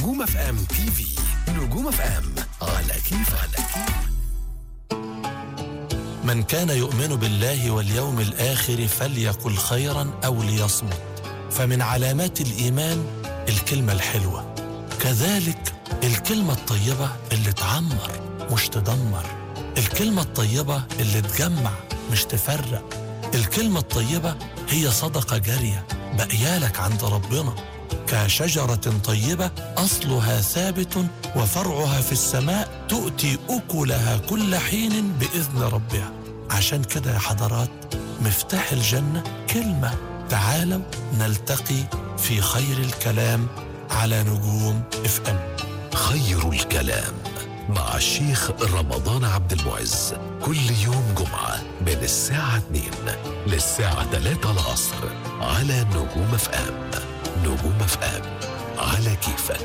نجوم اف ام تي في نجوم اف ام على كيف على كيف من كان يؤمن بالله واليوم الآخر فليقل خيرا أو ليصمت فمن علامات الإيمان الكلمة الحلوة كذلك الكلمة الطيبة اللي تعمر مش تدمر الكلمة الطيبة اللي تجمع مش تفرق الكلمة الطيبة هي صدقة جارية بقيالك عند ربنا كشجرة طيبة أصلها ثابت وفرعها في السماء تؤتي أكلها كل حين بإذن ربها عشان كده يا حضرات مفتاح الجنة كلمة تعالوا نلتقي في خير الكلام على نجوم اف ام خير الكلام مع الشيخ رمضان عبد المعز كل يوم جمعة من الساعة 2 للساعة 3 العصر على نجوم اف ام نجوم اف ام على كيفك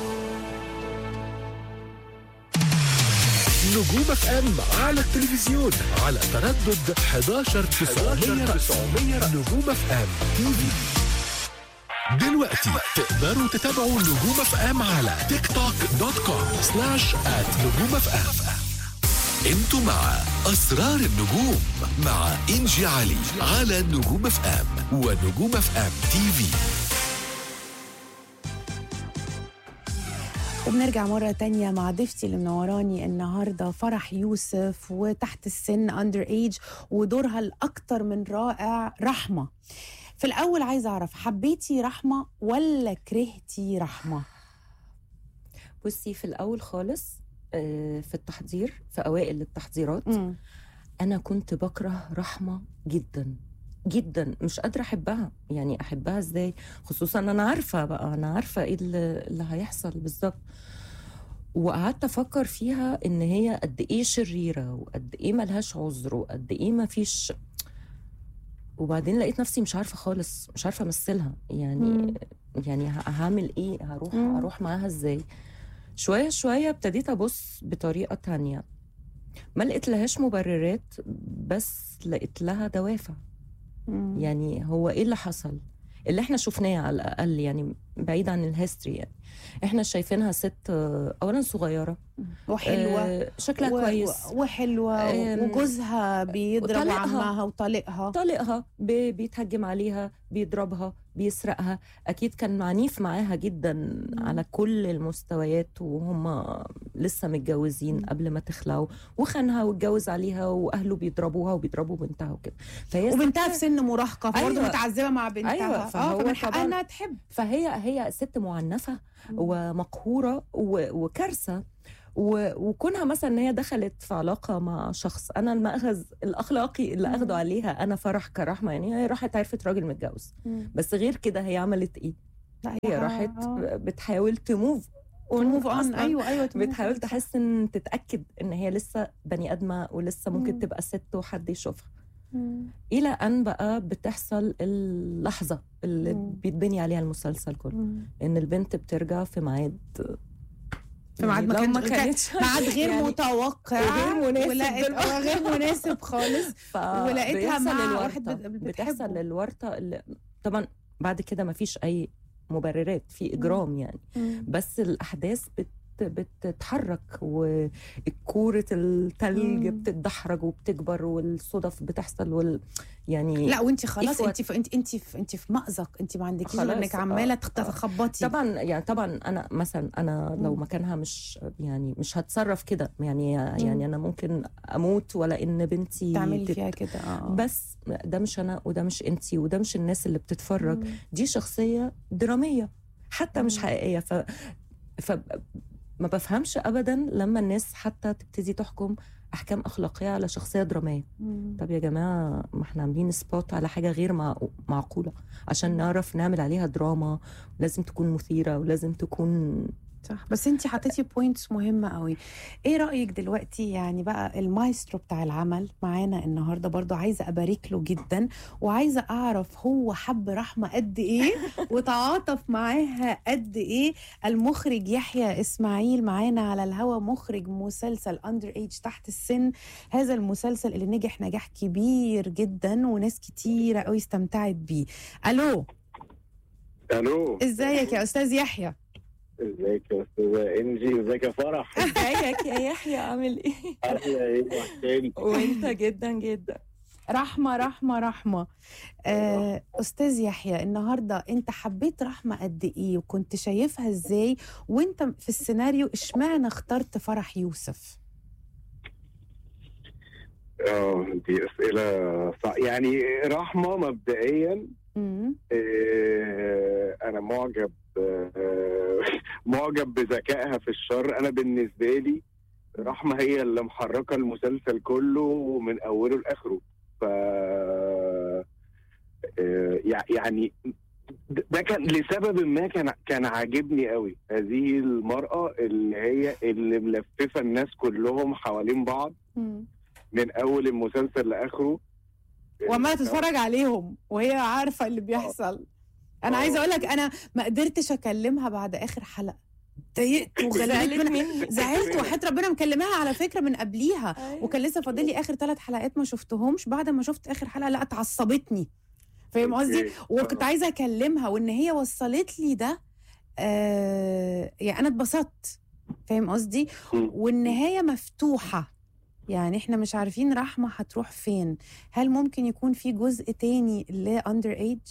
نجوم اف ام على التلفزيون على تردد 11 900 نجوم اف ام تي في دلوقتي تقدروا تتابعوا نجوم اف ام على تيك توك دوت كوم سلاش ات نجوم اف ام انتوا مع اسرار النجوم مع انجي علي على نجوم اف ام ونجوم اف ام تي في وبنرجع مرة تانية مع ضيفتي اللي منوراني النهاردة فرح يوسف وتحت السن أندر ايج ودورها الأكثر من رائع رحمة في الأول عايزة أعرف حبيتي رحمة ولا كرهتي رحمة؟ بصي في الاول خالص آه، في التحضير في اوائل التحضيرات مم. انا كنت بكره رحمه جدا جدا مش قادره احبها يعني احبها ازاي خصوصا انا عارفه بقى انا عارفه ايه اللي, اللي هيحصل بالظبط وقعدت افكر فيها ان هي قد ايه شريره وقد ايه ملهاش عذر وقد ايه ما فيش وبعدين لقيت نفسي مش عارفه خالص مش عارفه امثلها يعني مم. يعني ه- هعمل ايه هروح مم. هروح معاها ازاي شويه شويه ابتديت ابص بطريقه تانية ما لقيت لهاش مبررات بس لقيت لها دوافع مم. يعني هو ايه اللي حصل اللي احنا شفناه على الاقل يعني بعيد عن الهيستوري يعني احنا شايفينها ست آه، اولا صغيره وحلوة آه، شكلها و- كويس و- وحلوة أم، وجوزها بيضرب وطليقها. عمها وطليقها طلقها ب- بيتهجم عليها بيضربها بيسرقها اكيد كان عنيف معاها جدا على كل المستويات وهم لسه متجوزين مم. قبل ما تخلعوا وخانها واتجوز عليها واهله بيضربوها وبيضربوا بنتها وكده فهي وبنتها ست- في سن مراهقة برضه أيوة. متعذبة مع بنتها أيوة، اه فهو فمن حقها طبعاً- انها تحب فهي هي ست معنفه ومقهوره و- وكارثه و- وكونها مثلا ان هي دخلت في علاقه مع شخص انا المأخذ الاخلاقي اللي مم. اخده عليها انا فرح كرحمه يعني هي راحت عرفت راجل متجوز بس غير كده هي عملت ايه؟ لا هي آه، راحت آه. بتحاول تموف موف اون أصلاً. ايوه ايوه to move بتحاول on. تحس ان تتاكد ان هي لسه بني ادمه ولسه ممكن مم. تبقى ست وحد يشوفها مم. الى ان بقى بتحصل اللحظه اللي مم. بيتبني عليها المسلسل كله مم. ان البنت بترجع في ميعاد في ميعاد ما لو كانش- ما كان- كانتش ميعاد غير يعني متوقع وغير مناسب ولقيت بالمرة. آه، غير مناسب خالص ف- ولقيتها بيحصل مع الورطة. واحد بت- بتحبه. بتحصل الورطه اللي طبعا بعد كده ما فيش اي مبررات في اجرام يعني مم. بس الاحداث بت بتتحرك وكورة التلج مم. بتتدحرج وبتكبر والصدف بتحصل وال يعني لا وانت خلاص إخوة. انت في انت انت في انت في مأزق انت ما عندكيش غير خلاص، انك عماله آه، تخت- آه. تخبطي طبعا يعني طبعا انا مثلا انا لو مم. مكانها مش يعني مش هتصرف كده يعني يعني انا ممكن اموت ولا ان بنتي تعملي تت- فيها كده اه بس ده مش انا وده مش انتي وده مش الناس اللي بتتفرج مم. دي شخصيه دراميه حتى مش مم. حقيقيه ف ف ما بفهمش ابدا لما الناس حتى تبتدي تحكم احكام اخلاقيه على شخصيه دراميه مم. طب يا جماعه ما احنا عاملين سبوت على حاجه غير مع- معقوله عشان نعرف نعمل عليها دراما لازم تكون مثيره ولازم تكون صح بس انت حطيتي بوينتس مهمه قوي ايه رايك دلوقتي يعني بقى المايسترو بتاع العمل معانا النهارده برضو عايزه ابارك له جدا وعايزه اعرف هو حب رحمه قد ايه وتعاطف معاها قد ايه المخرج يحيى اسماعيل معانا على الهوا مخرج مسلسل اندر ايج تحت السن هذا المسلسل اللي نجح نجاح كبير جدا وناس كتيره قوي استمتعت بيه الو الو ازيك يا استاذ يحيى ازيك يا استاذه انجي ازيك يا فرح ازيك يا يحيى عامل ايه عامله ايه وحشاني وانت جدا جدا رحمة رحمة رحمة آه أستاذ يحيى النهاردة أنت حبيت رحمة قد إيه وكنت شايفها إزاي وأنت في السيناريو إشمعنى اخترت فرح يوسف اه دي اسئله صع... يعني رحمه مبدئيا مم. آه، انا معجب آه، معجب بذكائها في الشر انا بالنسبه لي رحمه هي اللي محركه المسلسل كله من اوله لاخره ف آه، يع- يعني ده كان لسبب ما كان كان عاجبني قوي هذه المرأة اللي هي اللي ملففة الناس كلهم حوالين بعض مم. من أول المسلسل لآخره وما تتفرج عليهم وهي عارفة اللي بيحصل أنا آه. عايزة أقول لك أنا ما قدرتش أكلمها بعد آخر حلقة ضايقت وغلبت زعلت منها مني زعلت وحياة ربنا مكلماها على فكرة من قبليها وكان لسه فاضل لي اخر ثلاث حلقات ما شفتهمش بعد ما شفت اخر حلقه لا اتعصبتني فاهم قصدي أوكي. وكنت آه. عايزه اكلمها وان هي وصلت لي ده آه يعني انا اتبسطت فاهم قصدي مم. والنهايه مفتوحه يعني احنا مش عارفين رحمه هتروح فين هل ممكن يكون في جزء تاني لاندر ايج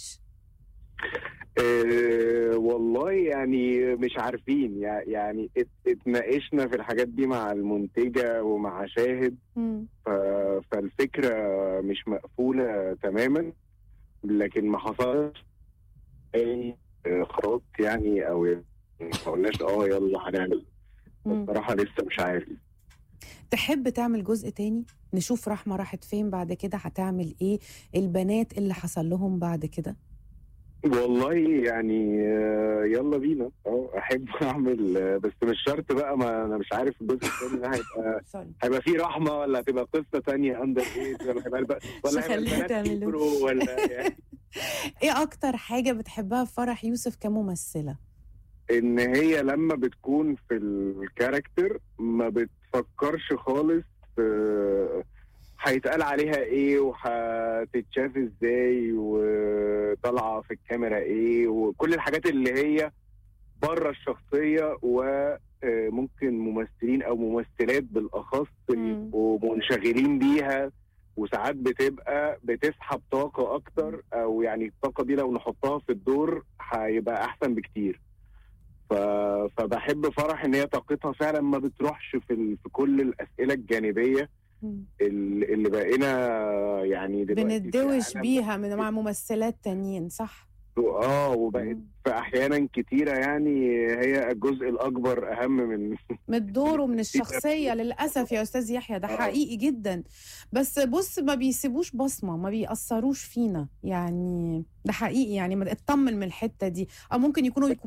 أه والله يعني مش عارفين يع- يعني ات- اتناقشنا في الحاجات دي مع المنتجة ومع شاهد ف- فالفكرة مش مقفولة تماما لكن ما حصلش أي آه، خلاص يعني أو يعني ما قلناش اه يلا هنعمل بصراحة لسه مش عارف تحب تعمل جزء تاني نشوف رحمه راحت فين بعد كده هتعمل ايه البنات اللي حصل لهم بعد كده والله يعني آه، يلا بينا اه احب اعمل آه، بس مش شرط بقى ما انا مش عارف الجزء الثاني ده هيبقى سوري هيبقى فيه رحمه ولا هتبقى قصه تانية اندر ايج ولا هيبقى الب- ولا هيبقى خليها البنات تعمله. كبروا ولا يعني ايه اكتر حاجه بتحبها في فرح يوسف كممثله ان هي لما بتكون في الكاركتر ما بتفكرش خالص آه، هيتقال عليها ايه وهتتشاف ازاي وطالعه في الكاميرا ايه وكل الحاجات اللي هي بره الشخصيه وممكن ممثلين او ممثلات بالاخص مم. يبقوا منشغلين بيها وساعات بتبقى بتسحب طاقه اكتر او يعني الطاقه دي لو نحطها في الدور هيبقى احسن بكتير ف... فبحب فرح ان هي طاقتها فعلا ما بتروحش في ال... في كل الاسئله الجانبيه مم. ال- اللي بقينا يعني دلوقتي في بندوش العالم بيها من مع ممثلات تانيين صح اه وبقت مم. في احيانا كتيره يعني هي الجزء الاكبر اهم من من الدور ومن الشخصية للأسف يا أستاذ يحيى ده آه. حقيقي جدا بس بص ما بيسيبوش بصمة ما بيأثروش فينا يعني ده حقيقي يعني ما اطمن من الحتة دي أو ممكن يكونوا